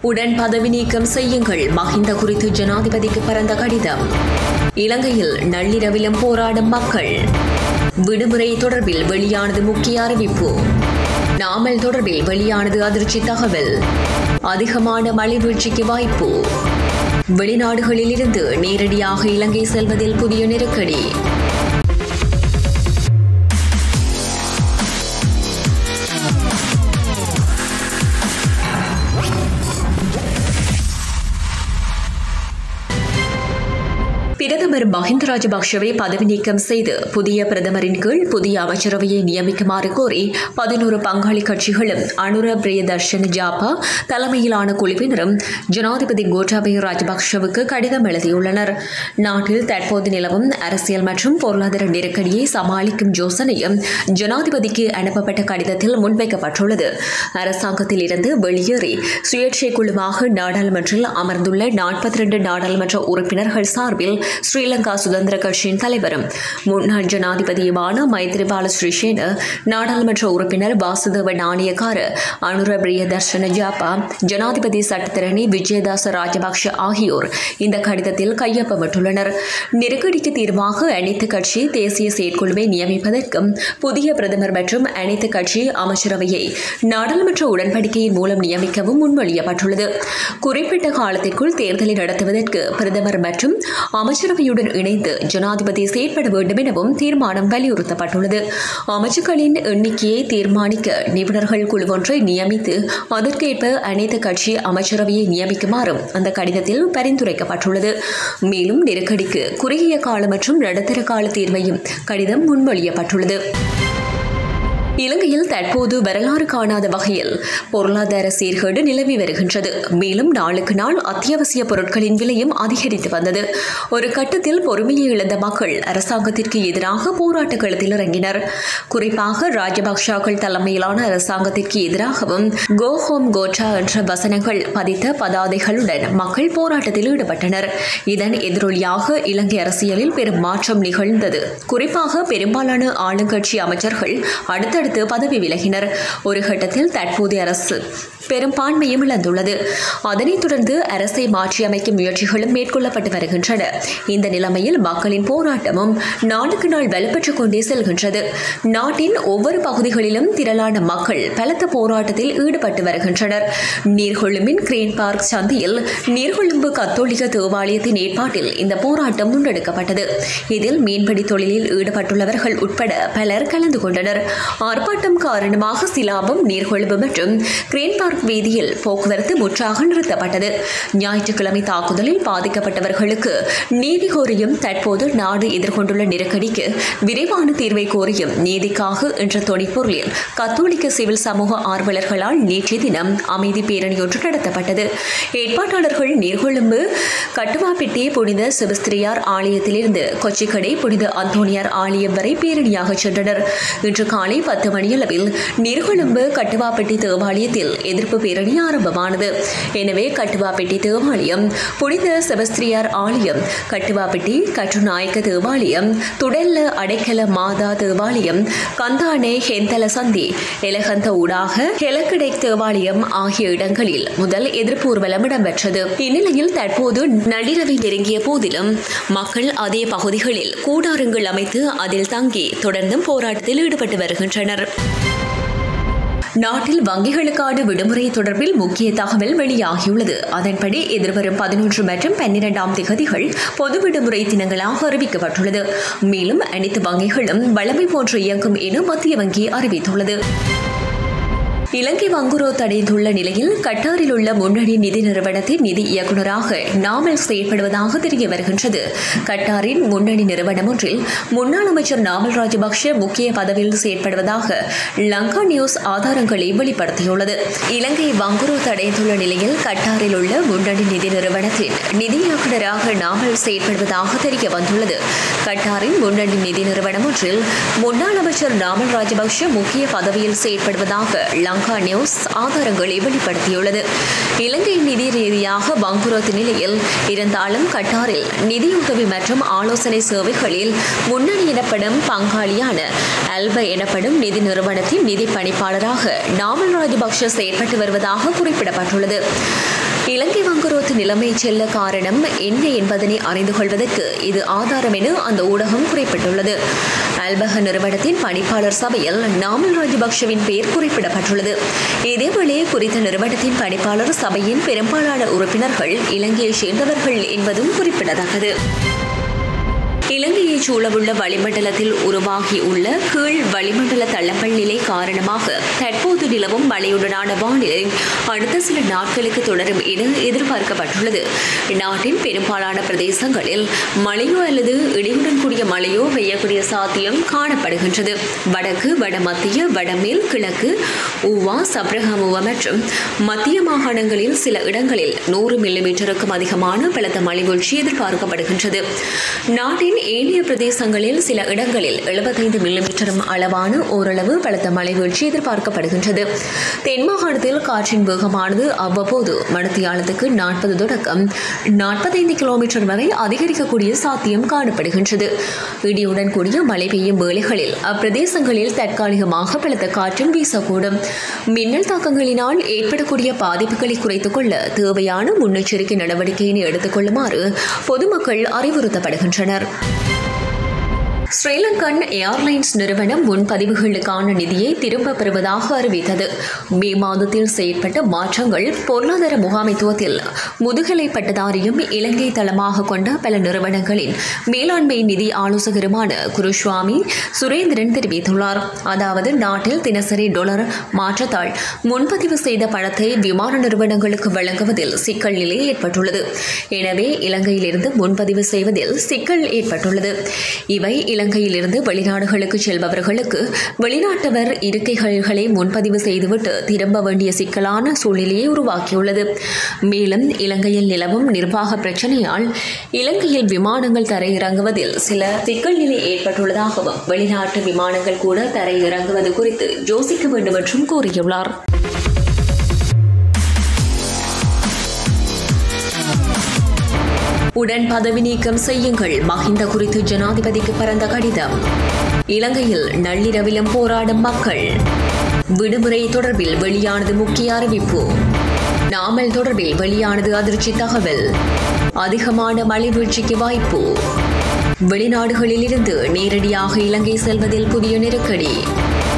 உடன் பதவி நீக்கம் செய்யுங்கள் மஹிந்த குறித்து ஜனாதிபதிக்கு பரந்த கடிதம் இலங்கையில் நள்ளிரவிலும் போராடும் மக்கள் விடுமுறை தொடர்பில் வெளியானது முக்கிய அறிவிப்பு நாமல் தொடர்பில் வெளியானது அதிர்ச்சி தகவல் அதிகமான மழை வீழ்ச்சிக்கு வாய்ப்பு வெளிநாடுகளில் இருந்து நேரடியாக இலங்கை செல்வதில் புதிய நெருக்கடி பிரதமர் மஹிந்த ராஜபக்ஷவை பதவி நீக்கம் செய்து புதிய பிரதமரின் கீழ் புதிய அமைச்சரவையை நியமிக்குமாறு கோரி பதினோரு பங்காளி கட்சிகளும் அனுர பிரியதர்ஷன் ஜாப்பா தலைமையிலான குழுவினரும் ஜனாதிபதி கோட்டாபய ராஜபக்ஷவுக்கு கடிதம் எழுதியுள்ளனர் நாட்டில் தற்போது நிலவும் அரசியல் மற்றும் பொருளாதார நெருக்கடியை சமாளிக்கும் யோசனையும் ஜனாதிபதிக்கு அனுப்பப்பட்ட கடிதத்தில் முன்வைக்கப்பட்டுள்ளது அரசாங்கத்தில் இருந்து வெளியேறி சுயேட்சை குழுவாக நாடாளுமன்றில் அமர்ந்துள்ள நாற்பத்தி ரெண்டு நாடாளுமன்ற உறுப்பினர்கள் சார்பில் ஸ்ரீலங்கா சுதந்திர கட்சியின் தலைவரும் முன்னாள் ஜனாதிபதியுமான மைத்ரிபால ஸ்ரீசேன நாடாளுமன்ற உறுப்பினர் வாசுதேவ நாணயக்கார அனுர பிரியதர்ஷன ஜாப்பா ஜனாதிபதி சட்டத்திரணி விஜயதாச ராஜபக்ஷ ஆகியோர் இந்த கடிதத்தில் கையொப்பமிட்டுள்ளனர் நெருக்கடிக்கு தீர்வாக அனைத்து கட்சி தேசிய செயற்குழுவை நியமிப்பதற்கும் புதிய பிரதமர் மற்றும் அனைத்து கட்சி அமைச்சரவையை நாடாளுமன்ற உடன்படிக்கையின் மூலம் நியமிக்கவும் முன்மொழியப்பட்டுள்ளது குறிப்பிட்ட காலத்திற்குள் தேர்தலை நடத்துவதற்கு பிரதமர் மற்றும் அமைச்சரவையுடன் இணைந்து ஜனாதிபதி செயற்பட வேண்டும் எனவும் தீர்மானம் வலியுறுத்தப்பட்டுள்ளது அமைச்சுக்களின் எண்ணிக்கையை தீர்மானிக்க நிபுணர்கள் குழு ஒன்றை நியமித்து அதற்கேற்ப அனைத்து கட்சி அமைச்சரவையை நியமிக்குமாறும் அந்த கடிதத்தில் பரிந்துரைக்கப்பட்டுள்ளது மேலும் நெருக்கடிக்கு குறுகிய கால மற்றும் நடுத்தர கால தீர்வையும் கடிதம் முன்மொழியப்பட்டுள்ளது இலங்கையில் தற்போது வரலாறு காணாத வகையில் பொருளாதார சீர்கேடு நிலவி வருகின்றது மேலும் நாளுக்கு நாள் அத்தியாவசிய பொருட்களின் விலையும் அதிகரித்து வந்தது ஒரு கட்டத்தில் பொறுமையை இழந்த மக்கள் அரசாங்கத்திற்கு எதிராக போராட்ட களத்தில் இறங்கினர் குறிப்பாக ராஜபக்ஷாக்கள் தலைமையிலான அரசாங்கத்திற்கு எதிராகவும் கோ ஹோம் கோட்டா என்ற வசனங்கள் பதித்த பதாதைகளுடன் மக்கள் போராட்டத்தில் ஈடுபட்டனர் இதன் எதிரொலியாக இலங்கை அரசியலில் பெரும் மாற்றம் நிகழ்ந்தது குறிப்பாக பெரும்பாலான ஆளுங்கட்சி அமைச்சர்கள் அடுத்தடுத்து பதவி விலகினர் ஒரு கட்டத்தில் தற்போதைய அரசு பெரும்பான்மையும் இழந்துள்ளது அதனைத் தொடர்ந்து அரசை மாற்றியமைக்கும் முயற்சிகளும் மேற்கொள்ளப்பட்டு வருகின்றன இந்த நிலைமையில் மக்களின் போராட்டமும் நாளுக்கு நாள் வலுப்பெற்றுக் கொண்டே செல்கின்றது நாட்டின் ஒவ்வொரு பகுதிகளிலும் திரளான மக்கள் பலத்த போராட்டத்தில் ஈடுபட்டு வருகின்றனர் நீர்கொழும்பின் கிரேன் பார்க் சந்தையில் நீர்கொழும்பு கத்தோலிக்க தேவாலயத்தின் ஏற்பாட்டில் இந்த போராட்டம் முன்னெடுக்கப்பட்டது இதில் மீன்பிடி தொழிலில் ஈடுபட்டுள்ளவர்கள் உட்பட பலர் கலந்து கொண்டனர் ஆர்ப்பாட்டம் காரணமாக சிலாபம் நீர்கொழும்பு மற்றும் கிரேன் பார்க் வீதியில் போக்குவரத்து முற்றாக நிறுத்தப்பட்டது ஞாயிற்றுக்கிழமை தாக்குதலில் பாதிக்கப்பட்டவர்களுக்கு நீதி கோரியும் தற்போது நாடு எதிர்கொண்டுள்ள நெருக்கடிக்கு விரைவான தீர்வை கோரியும் நீதிக்காக என்ற தொனிப்பொருளில் கத்தோலிக்க சிவில் சமூக ஆர்வலர்களால் நேற்றைய தினம் அமைதி பேரணியொன்று நடத்தப்பட்டது ஏற்பாட்டாளர்கள் நீர்கொழும்பு கட்டுவாப்பெட்டி புனித செபஸ்திரியார் ஆலயத்திலிருந்து கொச்சிக்கடை புனித அந்தோனியார் ஆலயம் வரை பேரணியாக சென்றனர் இன்று காலை பத்து மணியளவில் நீர்கொழும்பு கட்டுவாப்பட்டி தேவாலயத்தில் எதிர்ப்பு பேரணி ஆரம்பமானது எனவே கட்டுவாப்பட்டி தேவாலயம் புனித செபஸ்திரியார் ஆலயம் கட்டுவாப்பட்டி கட்டுநாயக்க தேவாலயம் துடல்ல அடைக்கல மாதா தேவாலயம் கந்தானே ஹெந்தல சந்தி எலகந்த ஊடாக ஹெலக்கடை தேவாலயம் ஆகிய இடங்களில் முதல் எதிர்ப்பு ஊர்வலம் இடம்பெற்றது இந்நிலையில் தற்போது நள்ளிரவை நெருங்கிய போதிலும் மக்கள் அதே பகுதிகளில் கூடாரங்கள் அமைத்து அதில் தங்கி தொடர்ந்தும் போராட்டத்தில் ஈடுபட்டு வருகின்றனர் நாட்டில் வங்கிகளுக்கான விடுமுறை தொடர்பில் முக்கிய தகவல் வெளியாகியுள்ளது அதன்படி எதிர்வரும் பதினொன்று மற்றும் பன்னிரெண்டாம் திகதிகள் பொது விடுமுறை தினங்களாக அறிவிக்கப்பட்டுள்ளது மேலும் அனைத்து வங்கிகளும் வளமை போன்று இயங்கும் என மத்திய வங்கி அறிவித்துள்ளது இலங்கை வங்குரோத் அடைந்துள்ள நிலையில் கட்டாரில் உள்ள முன்னணி நிதி நிறுவனத்தின் நிதி இயக்குநராக நாமல் செயல்படுவதாக தெரிய வருகின்றது கட்டாரின் முன்னணி நிறுவனம் ஒன்றில் முன்னாள் அமைச்சர் நாமல் ராஜபக்ஷ முக்கிய பதவியில் செயற்படுவதாக லங்கா நியூஸ் ஆதாரங்களை வெளிப்படுத்தியுள்ளது இலங்கை வங்குரோத் அடைந்துள்ள நிலையில் கட்டாரில் உள்ள முன்னணி நிதி நிறுவனத்தின் நிதி இயக்குநராக நாமல் செயல்படுவதாக தெரிய வந்துள்ளது கட்டாரின் முன்னணி நிதி நிறுவனம் ஒன்றில் முன்னாள் அமைச்சர் நாமல் ராஜபக்ஷ முக்கிய பதவியில் செயல்படுவதாக லங்கா நியூஸ் ஆதாரங்களை வெளிப்படுத்தியுள்ளது இலங்கை நிதி ரீதியாக வங்குரோத் நிலையில் இருந்தாலும் கட்டாரில் நிதியுதவி மற்றும் ஆலோசனை சேவைகளில் முன்னணி எனப்படும் பங்காளியான அல்ப எனப்படும் நிதி நிறுவனத்தின் நிதி பணிப்பாளராக நாமல் ராஜபக்ஷ செயற்பட்டு வருவதாக குறிப்பிடப்பட்டுள்ளது இலங்கை வங்குரோத்து நிலைமை செல்ல காரணம் என்ன என்பதனை அறிந்து கொள்வதற்கு இது ஆதாரம் என அந்த ஊடகம் குறிப்பிட்டுள்ளது அல்பக நிறுவனத்தின் பணிப்பாளர் சபையில் நாமல் ராஜபக்ஷவின் பெயர் குறிப்பிடப்பட்டுள்ளது இதேவேளை குறித்த நிறுவனத்தின் பணிப்பாளர் சபையின் பெரும்பாலான உறுப்பினர்கள் இலங்கையைச் சேர்ந்தவர்கள் என்பதும் குறிப்பிடத்தக்கது இலங்கையை சூழவுள்ள வளிமண்டலத்தில் உருவாகியுள்ள கீழ் வளிமண்டல தள்ளப்பல் நிலை காரணமாக தற்போது நிலவும் மழையுடனான வானிலை அடுத்த சில நாட்களுக்கு தொடரும் என எதிர்பார்க்கப்பட்டுள்ளது நாட்டின் பெரும்பாலான பிரதேசங்களில் மழையோ அல்லது இடியுடன் கூடிய மழையோ பெய்யக்கூடிய சாத்தியம் காணப்படுகின்றது வடக்கு வடமத்திய வடமேல் கிழக்கு ஊவா சப்ரஹமுவா மற்றும் மத்திய மாகாணங்களில் சில இடங்களில் நூறு மில்லிமீட்டருக்கும் அதிகமான பலத்த மழை வீழ்ச்சி எதிர்பார்க்கப்படுகின்றது நாட்டின் ஏனைய பிரதேசங்களில் சில இடங்களில் எழுபத்தைந்து மில்லிமீட்டரும் அளவான ஓரளவு பலத்த மழை வீழ்ச்சி எதிர்பார்க்கப்படுகின்றது தென் மாகாணத்தில் காற்றின் வேகமானது அவ்வப்போது மணித்தியாலத்துக்கு நாற்பது தொடக்கம் நாற்பத்தைந்து கிலோமீட்டர் வரை அதிகரிக்கக்கூடிய சாத்தியம் காணப்படுகின்றது இடியுடன் கூடிய மழை பெய்யும் வேளைகளில் அப்பிரதேசங்களில் தற்காலிகமாக பலத்த காற்றும் வீசக்கூடும் மின்னல் தாக்கங்களினால் ஏற்படக்கூடிய பாதிப்புகளை குறைத்துக் கொள்ள தேவையான முன்னெச்சரிக்கை நடவடிக்கையினை எடுத்துக் கொள்ளுமாறு பொதுமக்கள் அறிவுறுத்தப்படுகின்றனர் ஸ்ரீலங்கன் ஏர்லைன்ஸ் நிறுவனம் முன்பதிவுகளுக்கான நிதியை திரும்பப் பெறுவதாக அறிவித்தது மே மாதத்தில் செயற்பட்ட மாற்றங்கள் பொருளாதார முகாமைத்துவத்தில் முதுகலை பட்டதாரியும் இலங்கை தளமாக கொண்ட பல நிறுவனங்களின் மேலாண்மை நிதி ஆலோசகருமான குருசுவாமி சுரேந்திரன் தெரிவித்துள்ளார் அதாவது நாட்டில் தினசரி டொலர் மாற்றத்தால் முன்பதிவு செய்த பணத்தை விமான நிறுவனங்களுக்கு வழங்குவதில் சிக்கல் நிலை ஏற்பட்டுள்ளது எனவே இலங்கையிலிருந்து முன்பதிவு செய்வதில் சிக்கல் ஏற்பட்டுள்ளது இவை இலங்கையிலிருந்து வெளிநாடுகளுக்கு செல்பவர்களுக்கு வெளிநாட்டவர் இருக்கைகளை முன்பதிவு செய்துவிட்டு திரும்ப வேண்டிய சிக்கலான சூழ்நிலையை உருவாக்கியுள்ளது மேலும் இலங்கையில் நிலவும் நிர்வாக பிரச்சனையால் இலங்கையில் விமானங்கள் தரையிறங்குவதில் சில சிக்கல் நிலை ஏற்பட்டுள்ளதாகவும் வெளிநாட்டு விமானங்கள் கூட தரையிறங்குவது குறித்து யோசிக்க வேண்டும் என்றும் கூறியுள்ளார் உடன் பதவி நீக்கம் செய்யுங்கள் மஹிந்த குறித்து ஜனாதிபதிக்கு பரந்த கடிதம் இலங்கையில் நள்ளிரவிலும் போராடும் மக்கள் விடுமுறை தொடர்பில் வெளியானது முக்கிய அறிவிப்பு நாமல் தொடர்பில் வெளியானது அதிர்ச்சி தகவல் அதிகமான மழை வீழ்ச்சிக்கு வாய்ப்பு வெளிநாடுகளில் இருந்து நேரடியாக இலங்கை செல்வதில் புதிய நெருக்கடி